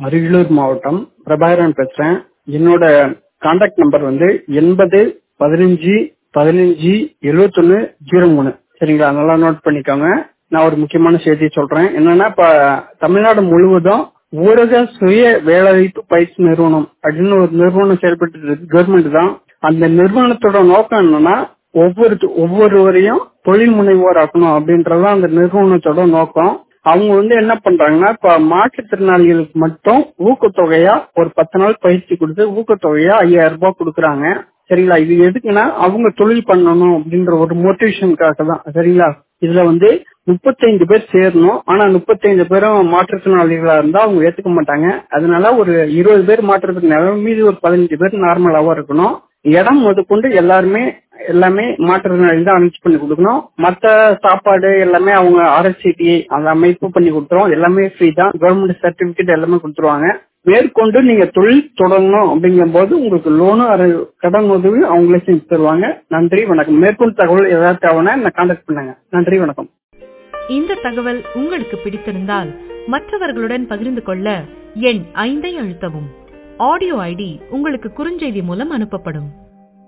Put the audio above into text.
அரியலூர் மாவட்டம் பிரபாகரன் பேசுறேன் என்னோட கான்டாக்ட் நம்பர் வந்து எண்பது பதினஞ்சு பதினஞ்சு எழுவத்தொன்னு ஜீரோ மூணு சரிங்களா நல்லா நோட் பண்ணிக்கோங்க நான் ஒரு முக்கியமான செய்தி சொல்றேன் என்னன்னா இப்ப தமிழ்நாடு முழுவதும் ஊரக சுய வேலைவாய்ப்பு பயிற்சி நிறுவனம் அப்படின்னு ஒரு நிறுவனம் செயல்பட்டு இருக்கு கவர்மெண்ட் தான் அந்த நிறுவனத்தோட நோக்கம் என்னன்னா ஒவ்வொரு ஒவ்வொருவரையும் தொழில் முனைவோர் ஆக்கணும் அப்படின்றதான் அந்த நிறுவனத்தோட நோக்கம் அவங்க வந்து என்ன பண்றாங்கன்னா இப்ப மாற்றுத்திறனாளிகளுக்கு மட்டும் ஊக்கத்தொகையா ஒரு பத்து நாள் பயிற்சி கொடுத்து ஊக்கத்தொகையா ஐயாயிரம் ரூபாய் கொடுக்குறாங்க சரிங்களா இது எதுக்குன்னா அவங்க தொழில் பண்ணணும் அப்படின்ற ஒரு மோட்டிவேஷனுக்காக தான் சரிங்களா இதுல வந்து முப்பத்தைந்து பேர் சேரணும் ஆனா முப்பத்தைந்து பேரும் மாற்றுத்திறனாளிகளா இருந்தா அவங்க ஏத்துக்க மாட்டாங்க அதனால ஒரு இருபது பேர் மாற்றுத்திறனாளி மீதி ஒரு பதினஞ்சு பேர் நார்மலாவா இருக்கணும் இடம் முதற்கொண்டு எல்லாருமே எல்லாமே மாற்றுத்திறனாளி தான் அனுப்பிச்சு பண்ணி கொடுக்கணும் மத்த சாப்பாடு எல்லாமே அவங்க ஆர்எஸ்சிடி அந்த அமைப்பு பண்ணி கொடுத்துரும் எல்லாமே ஃப்ரீ தான் கவர்மெண்ட் சர்டிபிகேட் எல்லாமே கொடுத்துருவாங்க மேற்கொண்டு நீங்க தொழில் தொடங்கணும் அப்படிங்கும் போது உங்களுக்கு லோனும் கடன் உதவி அவங்களே செஞ்சு தருவாங்க நன்றி வணக்கம் மேற்கொண்டு தகவல் ஏதாவது தேவைன்னா என்ன கான்டாக்ட் பண்ணுங்க நன்றி வணக்கம் இந்த தகவல் உங்களுக்கு பிடித்திருந்தால் மற்றவர்களுடன் பகிர்ந்து கொள்ள எண் ஐந்தை அழுத்தவும் ஆடியோ ஐடி உங்களுக்கு குறுஞ்செய்தி மூலம் அனுப்பப்படும்